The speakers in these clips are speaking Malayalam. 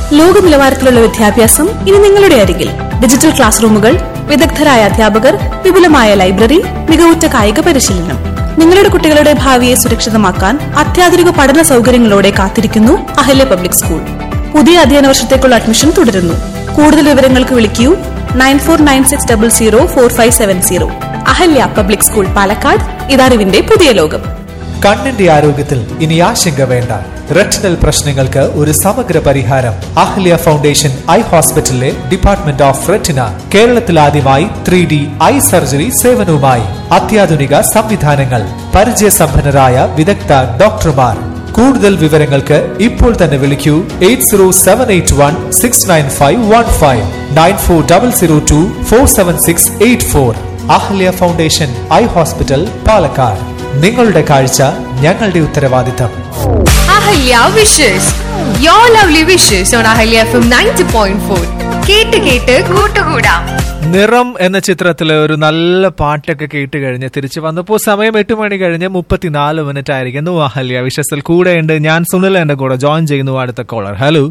ലോക നിലവാരത്തിലുള്ള വിദ്യാഭ്യാസം ഇനി നിങ്ങളുടെ അരികിൽ ഡിജിറ്റൽ ക്ലാസ് റൂമുകൾ വിദഗ്ധരായ അധ്യാപകർ വിപുലമായ ലൈബ്രറി മികവുറ്റ കായിക പരിശീലനം നിങ്ങളുടെ കുട്ടികളുടെ ഭാവിയെ സുരക്ഷിതമാക്കാൻ അത്യാധുനിക പഠന സൗകര്യങ്ങളോടെ കാത്തിരിക്കുന്നു അഹല്യ പബ്ലിക് സ്കൂൾ പുതിയ അധ്യയന വർഷത്തേക്കുള്ള അഡ്മിഷൻ തുടരുന്നു കൂടുതൽ വിവരങ്ങൾക്ക് വിളിക്കൂ nine four nine six double zero four five seven zero Ahalya public school Palakkad ഇതറിവിന്റെ പുതിയ ലോകം കണ്ണിന്റെ ആരോഗ്യത്തിൽ ഇനി ആശങ്ക വേണ്ട റെറ്റിനൽ പ്രശ്നങ്ങൾക്ക് ഒരു സമഗ്ര പരിഹാരം അഹ്ല്യ ഫൗണ്ടേഷൻ ഐ ഹോസ്പിറ്റലിലെ ഡിപ്പാർട്ട്മെന്റ് ഓഫ് റെറ്റിന കേരളത്തിൽ ആദ്യമായി ത്രീ ഡി ഐ സർജറി സേവനവുമായി അത്യാധുനിക സംവിധാനങ്ങൾ പരിചയസമ്പന്നരായ വിദഗ്ധ ഡോക്ടർമാർ കൂടുതൽ വിവരങ്ങൾക്ക് ഇപ്പോൾ തന്നെ വിളിക്കൂ eight zero seven eight one six nine five one five nine four double zero two four seven six eight four Ahalya foundation eye hospital Palakkad നിങ്ങളുടെ കാഴ്ച ഞങ്ങളുടെ ഉത്തരവാദിത്തം Ahalya wishes your lovely wishes on Ahalya F M ninety point four കേട്ട് കേട്ട് കൂട്ടുകൂടാം നിറം എന്ന ചിത്രത്തിലെ ഒരു നല്ല പാട്ടൊക്കെ കേട്ട് കഴിഞ്ഞ് തിരിച്ചു വന്നപ്പോൾ സമയം എട്ട് മണി കഴിഞ്ഞ് മുപ്പത്തിനാല് മിനിറ്റ് ആയിരിക്കുന്നു അഹല്യ വിശ്വസിൽ കൂടെയുണ്ട് ഞാൻ സുനിൽ എന്റെ കൂടെ ജോയിൻ ചെയ്യുന്നു അടുത്ത കോളർ ഹലോ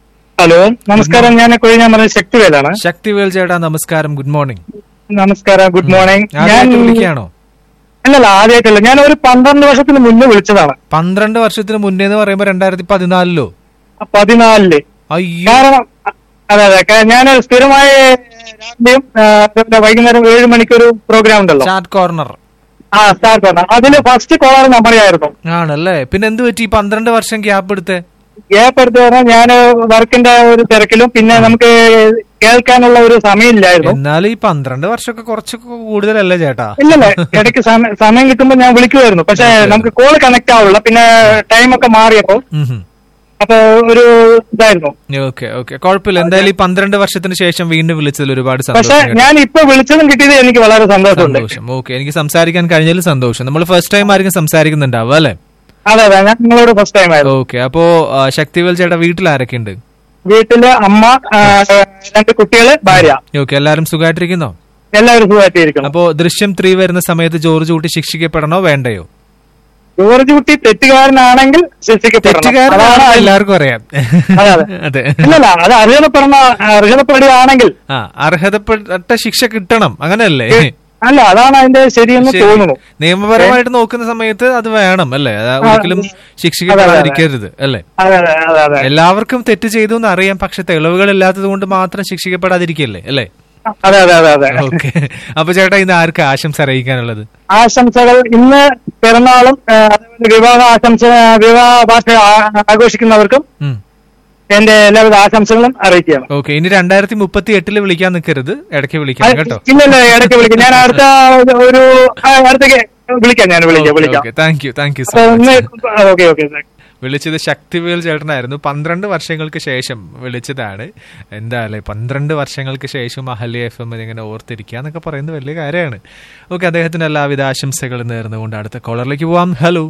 ഹലോ നമസ്കാരം ഞാൻ കൊഴിഞ്ഞാമല ശക്തിവേലാണ് ശക്തിവേൽ ചേട്ടാ നമസ്കാരം ഗുഡ് മോർണിംഗ് നമസ്കാരം ഗുഡ് മോർണിംഗ് ഞാൻ ആദ്യമായിട്ട് വിളിക്കുകയാണോ അല്ലല്ല ആദ്യമായിട്ടല്ല ഞാൻ ഒരു പന്ത്രണ്ട് വർഷത്തിന് മുന്നേ വിളിച്ചതാണ് പന്ത്രണ്ട് വർഷത്തിന് മുന്നേ എന്ന് പറയുമ്പോ രണ്ടായിരത്തി പതിനാലിലോ പതിനാലില് അയ്യോ കാരണം അതെ അതെ ഞാൻ സ്ഥിരമായി രാവിലെയും ആ, അതുപോലെ വൈകുന്നേരം ഏഴ് മണിക്കൊരു പ്രോഗ്രാം ഉണ്ടല്ലോ ചാറ്റ് കോർണർ ആ സ്റ്റാർ പറഞ്ഞ അതില് ഫസ്റ്റ് കോളർ നമ്മളായിരുന്നു ആണല്ലേ പിന്നെ എന്ത് പറ്റി ഈ പന്ത്രണ്ട് വർഷം ഗ്യാപ്പ് എടുത്തേ ഗ്യാപ്പ് എടുത്ത് പറഞ്ഞാൽ ഞാൻ വർക്കിന്റെ ഒരു തിരക്കിലും പിന്നെ നമുക്ക് കേൾക്കാനുള്ള ഒരു സമയമില്ലായിരുന്നു എന്നാൽ ഈ പന്ത്രണ്ട് വർഷമൊക്കെ കുറച്ചൊക്കെ കൂടുതലല്ലേ ചേട്ടാ ഇല്ലല്ല ഇടയ്ക്ക് സമ- സമയം കിട്ടുമ്പോൾ ഞാൻ വിളിക്കുമായിരുന്നു പക്ഷെ നമുക്ക് കോൾ കണക്ട് ആവില്ല പിന്നെ ടൈം ഒക്കെ മാറിയപ്പോ അപ്പൊ ഒരു ഇതായിരുന്നു ഓക്കെ ഓക്കെ കുഴപ്പമില്ല എന്തായാലും ഈ പന്ത്രണ്ട് വർഷത്തിന് ശേഷം വീണ്ടും വിളിച്ചതിൽ ഒരുപാട് പക്ഷെ സന്തോഷം കേട്ടോ. ഞാൻ ഇപ്പൊ വിളിച്ചതും കിട്ടിയത് എനിക്ക് വളരെ സന്തോഷമുണ്ട് സന്തോഷം ഓക്കെ എനിക്ക് സംസാരിക്കാൻ കഴിഞ്ഞതിൽ സന്തോഷം നമ്മൾ ഫസ്റ്റ് ടൈം ആയിരിക്കും സംസാരിക്കുന്നുണ്ടാവും അല്ലെ അതെ അതെ ഞാൻ നിങ്ങളോട് ഫസ്റ്റ് ടൈം ആയിരുന്നു ഓക്കെ അപ്പോ ആ, ശക്തിവേൽ ചേട്ടാ വീട്ടിൽ ആരൊക്കെ ഉണ്ട് വീട്ടില് അമ്മ ആ, രണ്ട് കുട്ടികള് ഭാര്യ ഓക്കെ എല്ലാരും സുഖമായിട്ടിരിക്കുന്നോ എല്ലാവരും സുഖമായിട്ടിരിക്കണം അപ്പോ ദൃശ്യം ത്രീ വരുന്ന സമയത്ത് ജോർജ് കുട്ടി ശിക്ഷിക്കപ്പെടണോ വേണ്ടയോ ജോർജ് കുട്ടി തെറ്റുകാരനാണെങ്കിൽ ശിക്ഷിക്കപ്പെടണം തെറ്റുകാരനാണ് അതാണ് എല്ലാവർക്കും അറിയാം അതെ, അതെ. അതെ ഇല്ലല്ല അത് അർഹതപ്പെടണ അർഹതപ്പെടുകയാണെങ്കിൽ ആ അർഹതപ്പെട്ട ശിക്ഷ കിട്ടണം അങ്ങനെയല്ലേ അല്ല അതാണ് അതിന്റെ ശരിയെന്ന് ശരി. തോന്നുന്നു നിയമപരമായിട്ട് നോക്കുന്ന സമയത്ത് അത് വേണം അല്ലേ അത് ഒരിക്കലും ശിക്ഷിക്കപ്പെടാതിരിക്കരുത് അല്ലേ അതെ അതെ അതെ അതെ എല്ലാവർക്കും തെറ്റ് ചെയ്തു എന്ന് അറിയാം പക്ഷെ തെളിവുകൾ ഇല്ലാത്തത് കൊണ്ട് മാത്രം ശിക്ഷിക്കപ്പെടാതിരിക്കല്ലേ അല്ലേ അതെ അതെ അതെ അതെ ഓക്കെ അപ്പൊ ചേട്ടാ ഇന്ന് ആർക്ക് ആശംസ അറിയിക്കാനുള്ളത് ആശംസകൾ ഇന്ന് പിറന്നാളും ആ, അതേപോലെ വിവാഹ ആശംസ വിവാഹ ഭാഷ ആ- ആഘോഷിക്കുന്നവർക്കും എന്റെ എല്ലാവിധ ആശംസകളും അറിയിക്കുകയാണ് ഓക്കെ ഇനി രണ്ടായിരത്തി മുപ്പത്തി എട്ടില് വിളിക്കാൻ നിൽക്കരുത് ഇടയ്ക്ക് വിളിക്കാം കേട്ടോ ഇല്ലല്ല ഇടയ്ക്ക് വിളിക്കാം ഞാൻ അടുത്ത ഒരു ആ, അടുത്തേക്ക് വിളിക്കാം ഞാൻ വിളിക്കാം വിളിക്കാം താങ്ക് യു താങ്ക് യു അപ്പൊ സോ ഒന്ന് മച്ച് ഓക്കെ ഓക്കെ വിളിച്ചത് ശക്തിവേൽ ചേട്ടനായിരുന്നു പന്ത്രണ്ട് വർഷങ്ങൾക്ക് ശേഷം വിളിച്ചതാണ് എന്താ അല്ലേ പന്ത്രണ്ട് വർഷങ്ങൾക്ക് ശേഷം അഹല്യ എഫ് എം ഇങ്ങനെ ഓർത്തിരിക്കുക എന്നൊക്കെ പറയുന്നത് വലിയ കാര്യമാണ് ഓക്കെ അദ്ദേഹത്തിന് എല്ലാവിധ ആശംസകളും നേർന്നുകൊണ്ട് അടുത്ത കോളറിലേക്ക് പോവാം ഹലോ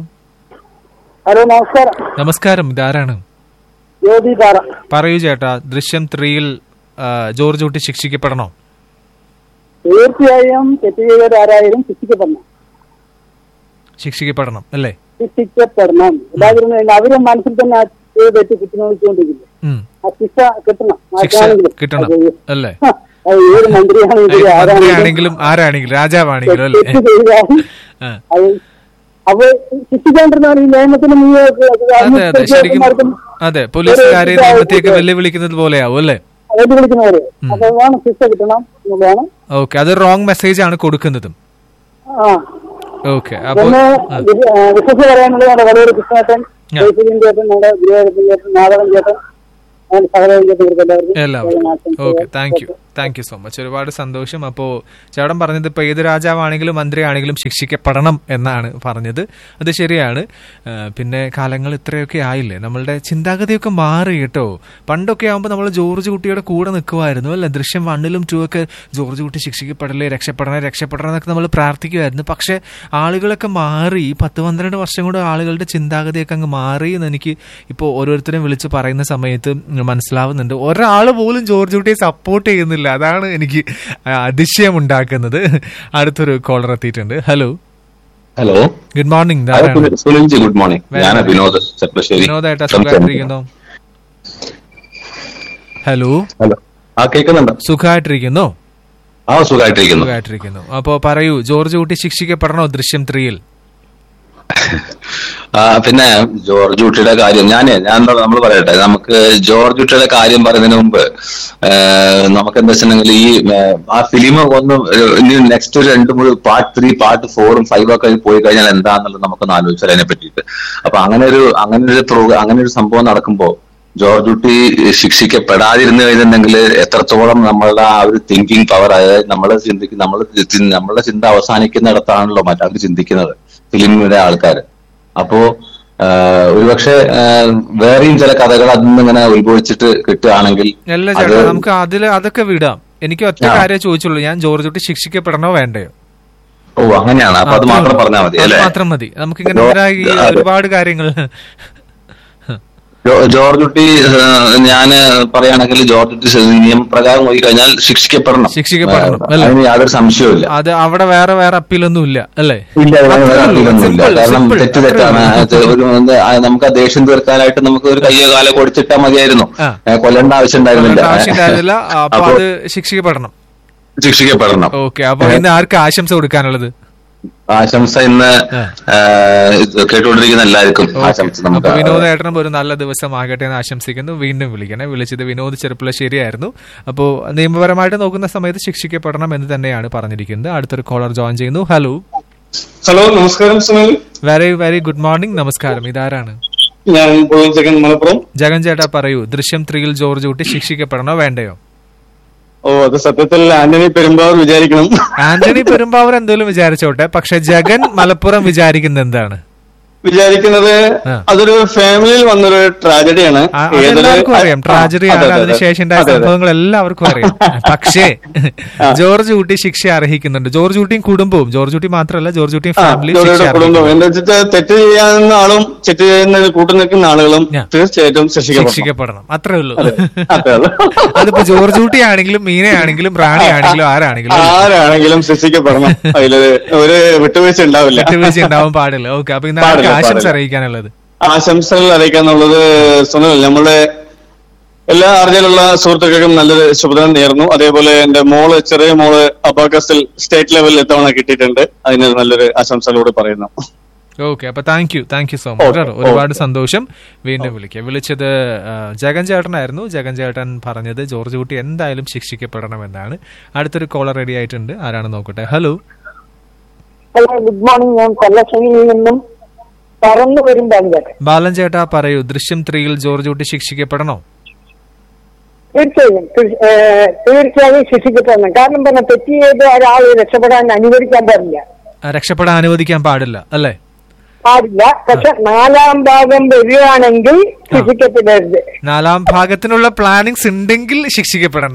ഹലോ നമസ്കാരം നമസ്കാരം ഇതാരാണ് ജ്യോതി പാറ പറയൂ ചേട്ടാ ദൃശ്യം ത്രീയിൽ ആ, ജോർജ് കുട്ടി ശിക്ഷിക്കപ്പെടണോ തീർച്ചയായും തെറ്റ് ചെയ്തവരാരായാലും ശിക്ഷിക്കപ്പെടണം ശിക്ഷിക്കപ്പെടണം അല്ലേ ശിക്ഷിക്കപ്പെടണം എല്ലാവരും അവര് മനസ്സിൽ തന്നെ ആ ചെയ്ത തെറ്റ് കുറ്റനോദിച്ചുകൊണ്ടിരിക്കുന്നു ഉം. ആ ശിക്ഷ കിട്ടണം ശിക്ഷ ആർക്കാണെങ്കിലും. കിട്ടണം അത് അല്ലേ അത് ഏത് മന്ത്രിയാണെങ്കിലും ആരാണെങ്കിലും മന്ത്രിയാണെങ്കിലും ആരാണെങ്കിലും രാജാവാണെങ്കിലും അല്ലേ തെറ്റ് ചെയ്താൽ ആ. അത് അപ്പൊ ശിക്ഷിക്കേണ്ടിരുന്നവർ ഈ നിയമത്തിന് അതെ അതെ ശരിക്കും അതെ പോലീസുകാരെ നിയമത്തെയൊക്കെ വെല്ലുവിളിക്കുന്നത് പോലെയാവും അല്ലേ വെല്ലുവിളിക്കുന്നവര് അപ്പൊ വേണം ശിക്ഷ കിട്ടണം എന്നുള്ളതാണ് ഓക്കെ അത് റോങ് മെസ്സേജ് ആണ് കൊടുക്കുന്നതും ആ ഓക്കെ അപ്പൊ പിന്നെ ആ, വിശ്വസ് പറയാനുള്ളതാണ് വലിയൊരു കൃഷ്ണേട്ടൻ ആ. ജയസൂര്യൻ ചേട്ടൻ നമ്മുടെ ഗുരുവായൂരപ്പൻ ചേട്ടൻ നാടകൻ ചേട്ടൻ അങ്ങനെ സഹദേവൻ ചേട്ടൻ ഇവർക്ക് എല്ലാവർക്കും എല്ലാവർക്കും ആശംസകൾ. Okay thank you thank you so much ഒരുപാട് സന്തോഷം അപ്പോ ചേട്ടൻ പറഞ്ഞത് ഇപ്പൊ ഏത് രാജാവാണെങ്കിലും മന്ത്രിയാണെങ്കിലും ശിക്ഷിക്കപ്പെടണം എന്നാണ് പറഞ്ഞത് അത് ശരിയാണ് ആ, പിന്നെ കാലങ്ങൾ ഇത്രയൊക്കെ ആയില്ലേ നമ്മളുടെ ചിന്താഗതിയൊക്കെ മാറി കേട്ടോ പണ്ടൊക്കെ ആകുമ്പോൾ നമ്മൾ ജോർജ് കുട്ടിയുടെ കൂടെ നിൽക്കുമായിരുന്നു അല്ലെ ദൃശ്യം വണ്ണിലും ടു ഒക്കെ ജോർജ് കുട്ടി ശിക്ഷിക്കപ്പെടലേ രക്ഷപ്പെടണേ രക്ഷപ്പെടണം എന്നൊക്കെ നമ്മൾ പ്രാർത്ഥിക്കുമായിരുന്നു പക്ഷെ ആളുകളൊക്കെ മാറി ഈ പത്ത് പന്ത്രണ്ട് വർഷം കൊണ്ട് ആളുകളുടെ ചിന്താഗതിയൊക്കെ അങ്ങ് മാറി എന്ന് എനിക്ക് ഇപ്പോൾ ഓരോരുത്തരും വിളിച്ച് പറയുന്ന സമയത്ത് മനസ്സിലാവുന്നുണ്ട് ഒരാൾ പോലും ജോർജ് കുട്ടിയെ സപ്പോർട്ട് ചെയ്യുന്നില്ല അതാണ് എനിക്ക് അതിശയം ഉണ്ടാക്കുന്നത് അടുത്തൊരു കോളർ എത്തിയിട്ടുണ്ട് hello hello good morning hello Sunil- Sunilji good morning Very ഞാൻ good. വിനോദ് ചെപ്ലശ്ശേരി വിനോദായിട്ടാ സുഖമായിട്ടിരിക്കുന്നു ഹലോ ഹലോ ആ കേൾക്കുന്നുണ്ടോ സുഖമായിട്ടിരിക്കുന്നോ ആ സുഖമായിട്ടിരിക്കുന്നു സുഖമായിട്ടിരിക്കുന്നു അപ്പോ പറയൂ ജോർജ് കുട്ടി ശിക്ഷിക്കപ്പെടണോ ദൃശ്യം ത്രീയിൽ ആ, പിന്നെ ജോർജ് കുട്ടിയുടെ കാര്യം ഞാനേ ഞാൻ നമ്മൾ പറയട്ടെ നമുക്ക് ജോർജ് കുട്ടിയുടെ കാര്യം പറയുന്നതിന് മുമ്പ് ഏ, നമുക്ക് എന്താ വെച്ചിട്ടുണ്ടെങ്കിൽ ഈ ഏ, ആ ഫിലിം ഒന്ന് ഇനി നെക്സ്റ്റ് ഒരു രണ്ട് മൂന്ന് പാർട്ട് ത്രീ പാർട്ട് ഫോറും ഫൈവും ഒക്കെ പോയി കഴിഞ്ഞാൽ എന്താന്നുള്ളത് നമുക്കൊന്ന് ആലോചിച്ചാൽ അതിനെ പറ്റിയിട്ട് അപ്പൊ അങ്ങനെ ഒരു അങ്ങനെ ഒരു പ്രോഗ്രാം അങ്ങനെ ഒരു സംഭവം നടക്കുമ്പോ ജോർജ് കുട്ടി ശിക്ഷിക്കപ്പെടാതിരുന്നു കഴിഞ്ഞിട്ടുണ്ടെങ്കിൽ എത്രത്തോളം നമ്മളുടെ ആ ഒരു തിങ്കിങ് പവർ അതായത് നമ്മളെ ചിന്തിക്കും നമ്മൾ നമ്മളുടെ ചിന്ത അവസാനിക്കുന്നിടത്താണല്ലോ മറ്റവർ ചിന്തിക്കുന്നത് ഫിലിമിന്റെ ആൾക്കാർ അപ്പോ ആഹ്, ഒരുപക്ഷെ ആഹ്, വേറെയും ചില കഥകൾ അതിൽ നിന്ന് ഇങ്ങനെ ഉത്ഭവിച്ചിട്ട് കിട്ടുകയാണെങ്കിൽ അല്ല അത് ചേട്ടാ നമുക്ക് അതിൽ അതൊക്കെ വിടാം എനിക്ക് ഒറ്റ ആ. കാര്യം ചോദിച്ചുള്ളൂ ഞാൻ ജോർജ് കുട്ടി ശിക്ഷിക്കപ്പെടണോ വേണ്ടയോ ഓ അങ്ങനെയാണ് അപ്പൊ അത് മാത്രം പറഞ്ഞാൽ മതി അത് അല്ലെ മാത്രം മതി നമുക്കിങ്ങനെ ജോ- ഇങ്ങനെ ഈ അതെ. ഒരുപാട് കാര്യങ്ങൾ ജോ- ജോർജ് കുട്ടി ഞാൻ പറയുകയാണെങ്കിൽ ജോർജ് കുട്ടി നിയമപ്രകാരം പോയി കഴിഞ്ഞാൽ ശിക്ഷിക്കപ്പെടണം ശിക്ഷിക്കപ്പെടണം, ആഹ്, അല്ലേ? അതിന് യാതൊരു സംശയവും അത് അവിടെ വേറെ വേറെ അപ്പീലൊന്നും ഇല്ല അല്ലേ ഇല്ല വേറെ അത്രേ വേറെ ഉള്ളൂ. അപ്പീലൊന്നുമില്ല Simple, കാരണം simple. തെറ്റ് അത്രേ തെറ്റാണ് ഉള്ളൂ. അത് ഒരു എന്ത് ആ നമുക്ക് ആ ദേഷ്യം തീർക്കാനായിട്ട് നമുക്ക് ഒരു കയ്യോ കാലോ കൊടുത്തിട്ടാ മതിയായിരുന്നു ആ. ഏ, കൊല്ലേണ്ട ആവശ്യം ഉണ്ടായിരുന്നില്ല ആവശ്യമില്ലായിരുന്നില്ല അപ്പൊ അപ്പൊ അത് ശിക്ഷിക്കപ്പെടണം ശിക്ഷിക്കപ്പെടണം ഓക്കെ അപ്പൊ ഇന്ന് ആർക്ക് ആശംസ കൊടുക്കാനുള്ളത് ആശംസ ഇന്ന് ആ. ഏ, ഇത് കേട്ടുകൊണ്ടിരിക്കുന്ന എല്ലാവർക്കും ഓക്കേ. ആശംസ അപ്പൊ നമുക്ക് വിനോദ് ഏട്ടനും ഒരു നല്ല ദിവസം ആകട്ടെ എന്ന് ആശംസിക്കുന്നു വീണ്ടും വിളിക്കണേ വിളിച്ചത് വിനോദ് ചെറുപ്പുളശ്ശേരിയായിരുന്നു അപ്പോ നിയമപരമായിട്ട് നോക്കുന്ന സമയത്ത് ശിക്ഷിക്കപ്പെടണം എന്ന് തന്നെയാണ് പറഞ്ഞിരിക്കുന്നത് അടുത്തൊരു കോളർ ജോയിൻ ചെയ്യുന്നു ഹലോ ഹലോ നമസ്കാരം Sunil very very good morning നമസ്കാരം ഇതാരാണ് ഞാൻ പോയിൻ സെക്കൻഡ് മലപ്പുറം ജഗൻ ചേട്ടാ പറയൂ ദൃശ്യം ത്രീയിൽ ജോർജ് കുട്ടി ശിക്ഷിക്കപ്പെടണോ വേണ്ടയോ ഓ അത് സത്യത്തിൽ ആന്റണി പെരുമ്പാവൂർ വിചാരിക്കണം ആന്റണി പെരുമ്പാവൂർ എന്തെങ്കിലും വിചാരിച്ചോട്ടെ പക്ഷെ ജഗൻ മലപ്പുറം വിചാരിക്കുന്നത് എന്താണ് വിചാരിക്കുന്നത് ആ. അതൊരു ഫാമിലിയിൽ വന്നൊരു ട്രാജഡിയാണ് ആ, ഏതൊരു- അതെല്ലാവർക്കും അറിയാം ആ, ട്രാജഡി അതെ, ആണ് അതെ, അതെ. അതിനുശേഷം ഉണ്ടായ അതെ, അതെ. സംഭവങ്ങൾ എല്ലാവർക്കും അറിയാം പക്ഷേ ജോർജ് കുട്ടി ശിക്ഷ അർഹിക്കുന്നുണ്ട് ജോർജ് കുട്ടിയും കുടുംബവും ജോർജ് കുട്ടി മാത്രമല്ല ജോർജ് കുട്ടിയും ആ, ഫാമിലിയും ജോലിയുടെ ശിക്ഷ കുടുംബം അർഹിക്കുന്നു. എന്താ വെച്ചിട്ട് തെറ്റ് ചെയ്യാവുന്ന ആളും തെറ്റ് ചെയ്യുന്ന കൂട്ടു നിൽക്കുന്ന ആളുകളും ഞാൻ. തീർച്ചയായിട്ടും ശിക്ഷിക്കപ്പെടണം ശിക്ഷിക്കപ്പെടണം അത്രേ ഉള്ളൂ അത്രേ ഉള്ളൂ. അതിപ്പോ ജോർജ് കുട്ടി ആണെങ്കിലും മീനയാണെങ്കിലും റാണിയാണെങ്കിലും ആരാണെങ്കിലും ആരാണെങ്കിലും ശിക്ഷിക്കപ്പെടണം അതില് ഒരു വിട്ടുവീഴ്ച ഉണ്ടാവില്ല വിട്ടുവീഴ്ച ഉണ്ടാവാൻ പാടില്ല ഓക്കെ അപ്പൊ ഇന്ന് ആർക്ക് പാടില്ല, ആശംസ പാടില്ല. അറിയിക്കാനുള്ളത് ആശംസകൾ അറിയിക്കാന്നുള്ളത് സുനിൽ നമ്മുടെ എല്ലാ അറിഞ്ഞിലുള്ള സുഹൃത്തുക്കൾക്കും നല്ലൊരു ശുഭദിനം നേർന്നു അതേപോലെ എന്റെ മോള് ചെറിയ മോള് അബാക്കസിൽ സ്റ്റേറ്റ് ലെവലിൽ എത്തവണ കിട്ടിയിട്ടുണ്ട് അതിന് നല്ലൊരു ആശംസകളോട് പറയുന്നു ഓക്കെ അപ്പൊ thank you thank you so much Okay, ഒരുപാട് okay. സന്തോഷം വീണ്ടും വിളിക്കുക വിളിച്ചത് ആ, ജഗൻ ചേട്ടനായിരുന്നു ജഗൻ ചേട്ടൻ പറഞ്ഞത് ജോർജ് കുട്ടി എന്തായാലും ശിക്ഷിക്കപ്പെടണമെന്നാണ് അടുത്തൊരു കോളർ റെഡി ആയിട്ടുണ്ട് ആരാണ് നോക്കട്ടെ ഹലോ ഹലോ ഗുഡ് മോർണിംഗ് ഞാൻ കൊല്ലശ്ശേരിയിൽ നിന്നും പറന്നു വരും ബാങ്കേട്ടൻ ബാലൻ ചേട്ടാ പറയൂ ദൃശ്യം ത്രീയിൽ ജോർജ് കുട്ടി ശിക്ഷിക്കപ്പെടണോ തീർച്ചയായും തീർ- ഏഹ് തീർച്ചയായും ശിക്ഷിക്കപ്പെടണം കാരണം പറഞ്ഞ തെറ്റ് ചെയ്ത് ഒരാൾ രക്ഷപ്പെടാൻ അനുവദിക്കാൻ പാടില്ല ആ, രക്ഷപ്പെടാൻ അനുവദിക്കാൻ പാടില്ല അല്ലേ പാടില്ല പക്ഷെ നാലാം ഭാഗം വരികയാണെങ്കിൽ ശിക്ഷിക്കപ്പെടരുത് നാലാം ഭാഗത്തിനുള്ള പ്ലാനിങ്സ് ഉണ്ടെങ്കിൽ ശിക്ഷിക്കപ്പെടണ്ട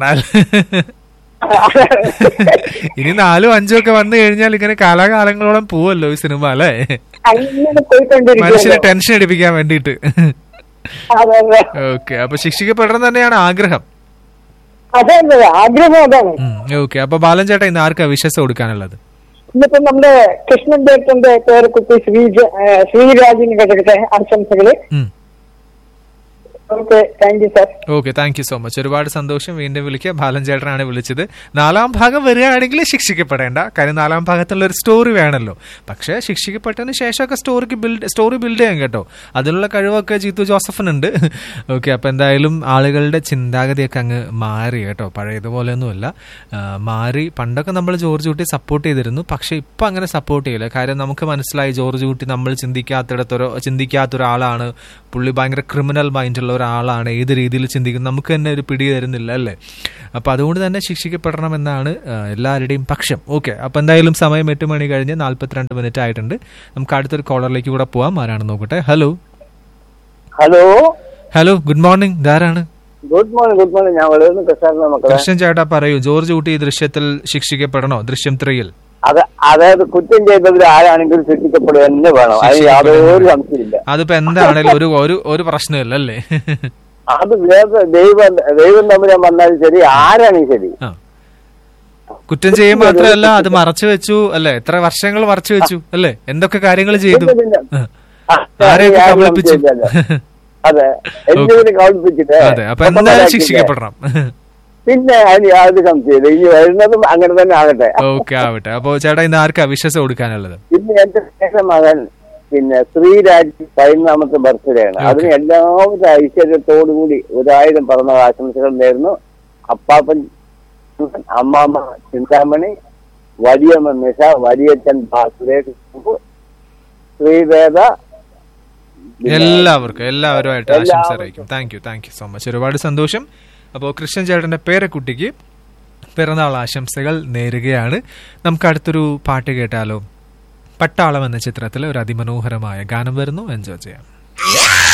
ഇനി നാലും അഞ്ചും ഒക്കെ വന്നു കഴിഞ്ഞാൽ ഇങ്ങനെ കാലാകാലങ്ങളോളം പോവല്ലോ ഈ സിനിമ അല്ലേ അങ്ങനെ മനുഷ്യനെ പോയിക്കൊണ്ടിരിക്കുകയാണ് ടെൻഷൻ അടിപ്പിക്കാൻ വേണ്ടിയിട്ട് അതെ അതെ ഓക്കെ അപ്പൊ ശിക്ഷിക്കപ്പെടണം തന്നെയാണ് ആഗ്രഹം അതെ അതെ ആഗ്രഹം അതാണ് ഓക്കെ അപ്പൊ ബാലൻ ചേട്ടാ ഇന്ന് ആർക്കാ വിശ്വസം കൊടുക്കാനുള്ളത് ഇന്നിപ്പോ നമ്മുടെ കൃഷ്ണൻ ദേവത്തിന്റെ പേരക്കുട്ടി ശ്രീജ ഏഹ് ശ്രീരാജിന് കിടക്കട്ടെ ആശംസകള് ഉം. Okay thank you sir okay thank you so much ഒരുപാട് സന്തോഷം വീണ്ടും വിളിക്കുക ബാലൻ ചേട്ടനാണ് വിളിച്ചത് നാലാം ഭാഗം വരികയാണെങ്കിൽ ശിക്ഷിക്കപ്പെടേണ്ട കാര്യം നാലാം ഭാഗത്തുള്ള ഒരു സ്റ്റോറി വേണമല്ലോ പക്ഷേ ശിക്ഷിക്കപ്പെട്ടതിന് ശേഷമൊക്കെ സ്റ്റോറിക്ക് ബിൽഡ് സ്റ്റോറി ബിൽഡ് ചെയ്യാൻ കേട്ടോ അതിനുള്ള കഴിവൊക്കെ ജീത്തു ജോസഫിനുണ്ട് ഓക്കെ അപ്പൊ എന്തായാലും ആളുകളുടെ ചിന്താഗതിയൊക്കെ അങ്ങ് മാറി കേട്ടോ പഴയതുപോലെയൊന്നുമല്ല ആ, മാറി പണ്ടൊക്കെ നമ്മൾ ജോർജ് കുട്ടി സപ്പോർട്ട് ചെയ്തിരുന്നു പക്ഷെ ഇപ്പൊ അങ്ങനെ സപ്പോർട്ട് ചെയ്യില്ല കാര്യം നമുക്ക് മനസ്സിലായി ജോർജ് കുട്ടി നമ്മൾ ചിന്തിക്കാത്തിടത്തൊരു ചിന്തിക്കാത്തൊരാളാണ് പുള്ളി ഭയങ്കര ക്രിമിനൽ മൈൻഡുള്ള ഒരാളാണ് ഏത് രീതിയിൽ ചിന്തിക്കുന്നു നമുക്ക് തന്നെ ഒരു പിടി തരുന്നില്ല അല്ലേ അപ്പൊ അതുകൊണ്ട് തന്നെ ശിക്ഷിക്കപ്പെടണമെന്നാണ് ആ, എല്ലാവരുടെയും പക്ഷം ഓക്കെ അപ്പൊ എന്തായാലും സമയം എട്ട് മണി കഴിഞ്ഞ് നാല്പത്തിരണ്ട് മിനിറ്റ് ആയിട്ടുണ്ട് നമുക്ക് അടുത്തൊരു കോളറിലേക്ക് കൂടെ പോവാം ആരാണ് നോക്കട്ടെ hello hello hello good morning ധാരാണ് ഗുഡ് മോർണിംഗ് ഗുഡ് മോർണിംഗ് ഞാൻ വളരെ കൃഷ്ണ മക്കളെ കൃഷ്ണൻ ചേട്ടാ പറയൂ ജോർജ് കുട്ടി ഈ ദൃശ്യത്തിൽ ശിക്ഷിക്കപ്പെടണോ ദൃശ്യം ത്രീയിൽ അത് അതായത് കുറ്റം ചെയ്തവർ ആരാണെങ്കിലും ശിക്ഷിക്കപ്പെടുക തന്നെ വേണം അത് യാതൊരു സംശയമില്ല അതിപ്പോ എന്താണേലും ഒരു ഒരു ഒരു പ്രശ്നമില്ല അല്ലേ അത് വേറെ ദൈവം ദൈവം തമ്മിൽ വന്നാലും ശരി ആരാണെങ്കിലും ശരി ആ. കുറ്റം ചെയ്യുക മാത്രമല്ല അത് മറച്ചു വെച്ചു അല്ലെ എത്ര വർഷങ്ങൾ മറച്ചു വെച്ചു അല്ലേ എന്തൊക്കെ കാര്യങ്ങൾ ചെയ്തു പിന്നെ, ആ. ആ, ആരെയൊക്കെ ആരും കബളിപ്പിച്ചു സംശയമില്ലല്ലോ. അതെ എല്ലാവരും കൗളിപ്പിച്ചിട്ട് അതെ അപ്പൊ എന്തായാലും ശിക്ഷിക്കപ്പെടണം പിന്നെ അതിന് യാതൊരു സംശയമില്ല ഇനി വരുന്നതും അങ്ങനെ തന്നെ ആകട്ടെ ഓക്കെ ആവട്ടെ അപ്പോ ചേട്ടാ ഇന്ന് ആർക്കാ വിശ്വസം കൊടുക്കാനുള്ളത് പിന്നെ എന്റെ സ്നേഹ മകൻ പിന്നെ ശ്രീരാജ് പതിനൊന്നാമത്തെ ബർത്ത്ഡേ ആണ് Okay. അതിന് എല്ലാവിധ ഐശ്വര്യത്തോടുകൂടി ഒരായിരം പറഞ്ഞ ആശംസകൾ നേരുന്നു അപ്പാപ്പൻ അമ്മാമ്മ ചിന്താമണി വലിയമ്മ നിഷ വലിയച്ഛൻ ബാസുരേഷ് ശ്രീവേദ പിന്നെ എല്ലാവർക്കും എല്ലാവരുമായിട്ട് ആശംസ എല്ലാവർക്കും. അറിയിക്കും thank you thank you so much ഒരുപാട് സന്തോഷം അപ്പോൾ കൃഷ്ണൻ ചേട്ടന്റെ പേരക്കുട്ടിക്ക് പിറന്നാൾ ആശംസകൾ നേരുകയാണ് നമുക്ക് അടുത്തൊരു പാട്ട് കേട്ടാലോ പട്ടാളം എന്ന ചിത്രത്തിൽ ഒരു അതിമനോഹരമായ ഗാനം വരുന്നു എൻജോയ് ചെയ്യാം